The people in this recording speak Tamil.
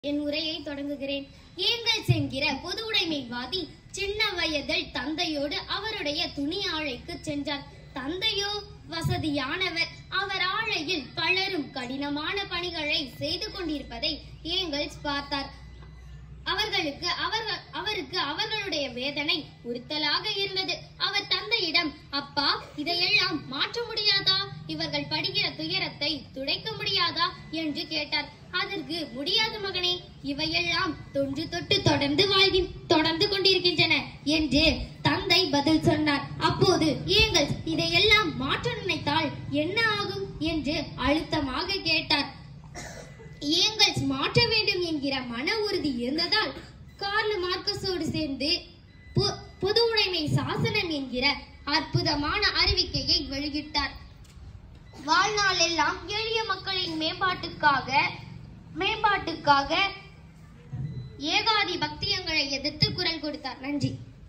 என் உரையை தொடங்குகிறேன் ஏங்கல்ஸ் என்கிற பொது உடைமைவாதி சின்ன வயதில் தந்தையோடு அவருடைய துணி ஆலைக்கு சென்றார் தந்தையோ வசதியானவர் அவர் ஆலையில் பலரும் கடினமான பணிகளை செய்து கொண்டிருப்பதை ஏங்கல்ஸ் பார்த்தார் அவர்களுக்கு அவர்கள் அவருக்கு அவர்களுடைய வேதனை உறுத்தலாக இருந்தது அவர் தந்தையிடம் அப்பா இதையெல்லாம் மாற்ற முடியாதா இவர்கள் படுகிற துயரத்தை துடைக்க முடியாதா என்று கேட்டார் அதற்கு முடியாது மகனே இவையெல்லாம் தொன்று தொட்டு தொடர்ந்து வாழ்கி தொடர்ந்து கொண்டிருக்கின்றன என்று தந்தை பதில் சொன்னார் அப்போது ஏங்கள் இதையெல்லாம் மாற்ற நினைத்தால் என்ன ஆகும் என்று அழுத்தமாக கேட்டார் ஏங்கல்ஸ் மாற்ற வேண்டும் என்கிற மன உறுதி இருந்ததால் கார்ல் மார்க்கஸோடு சேர்ந்து பொ- பொது உடைமை சாசனம் என்கிற அற்புதமான அறிவிக்கையை வெளியிட்டார் வாழ்நாளெல்லாம் எளிய மக்களின் மேம்பாட்டுக்காக மேம்பாட்டுக்காக ஏகாதி பக்தியங்களை எதிர்த்து குரல் கொடுத்தார் நன்றி